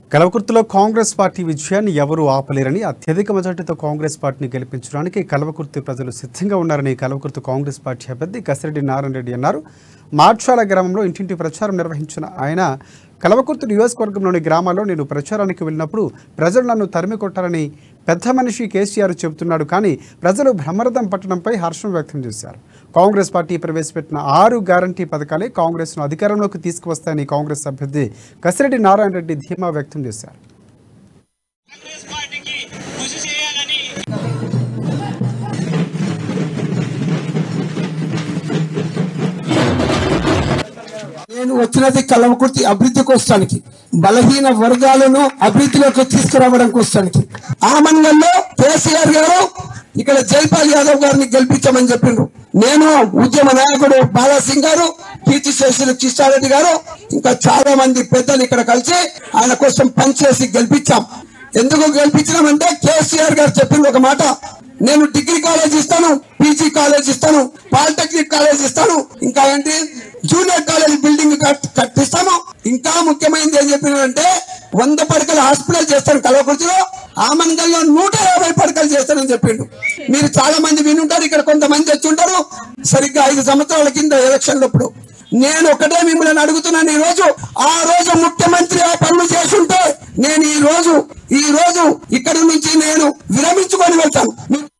కలవకుర్తిలో Congress party విజయాన్ని ఎవరూ ఆపలేరని అత్యధిక మెజార్టీతో కాంగ్రెస్ పార్టీని గెలిపించడానికి కలవకుర్తి ప్రజలు సిద్ధంగా ఉన్నారని కలవకుర్తి కాంగ్రెస్ పార్టీ అభ్యర్థి కసిరెడ్డి నారాయణ రెడ్డి అన్నారు మార్చాల గ్రామంలో ఇంటింటి ప్రచారం నిర్వహించిన ఆయన కలవకుర్తి నియోజకవర్గంలోని గ్రామాల్లో నేను ప్రచారానికి వెళ్ళినప్పుడు ప్రజలు నన్ను తరిమి కొట్టారని పెద్ద మనిషి కేసీఆర్ చెబుతున్నాడు కానీ ప్రజలు బ్రహ్మరథం పట్టడంపై హర్షం వ్యక్తం చేశారు కాంగ్రెస్ పార్టీ ప్రవేశపెట్టిన ఆరు గ్యారంటీ పథకాలే కాంగ్రెస్ను అధికారంలోకి తీసుకువస్తాయని కాంగ్రెస్ అభ్యర్థి కసిరెడ్డి నారాయణ రెడ్డి ధీమా వ్యక్తం చేశారు కాంగ్రెస్ పార్టీకి కృషి చేయాలని నేను వచ్చినది కలవకుర్తి అభివృద్ధి కోసానికి బలహీన వర్గాలను అభివృద్ధిలోకి తీసుకురావడం కోసానికి ఆమన్గల్లో కేసీఆర్ గారు ఇక్కడ జైపాల్ యాదవ్ గారిని గెలిపించమని చెప్పిండ్రు నేను ఉద్యమ నాయకుడు బాలాసింగ్ గారు కీర్తి శేషులు కిష్టారెడ్డి గారు ఇంకా చాలా మంది పెద్దలు ఇక్కడ కలిసి ఆయన కోసం పనిచేసి గెలిపించాం ఎందుకు గెలిపించినామంటే కేసీఆర్ గారు చెప్పింది ఒక మాట నేను డిగ్రీ కాలేజ్ ఇస్తాను పీజీ కాలేజ్ ఇస్తాను పాలిటెక్నిక్ కాలేజ్ ఇస్తాను ఇంకా ఏంటి జూనియర్ కాలేజ్ బిల్డింగ్ కట్- కట్టిస్తాను ఇంకా ముఖ్యమైనది ఏం చెప్పినారంటే వంద పడకల హాస్పిటల్ చేస్తాను కలవకుర్తిలో ఆ మండలంలో నూట యాభై పడకలు చేస్తానని చెప్పిండు మీరు చాలా మంది వినుంటారు ఇక్కడ కొంతమంది వచ్చి ఉంటారు సరిగ్గా ఐదు సంవత్సరాల కింద ఎలక్షన్లప్పుడు నేను ఒకటే మిమ్మల్ని అడుగుతున్నాను ఈ రోజు ఆ రోజు ముఖ్యమంత్రి ఆ పనులు చేసుంటే నేను ఈ రోజు ఈ రోజు ఇక్కడి నుంచి నేను విరమించుకొని వెళ్తాను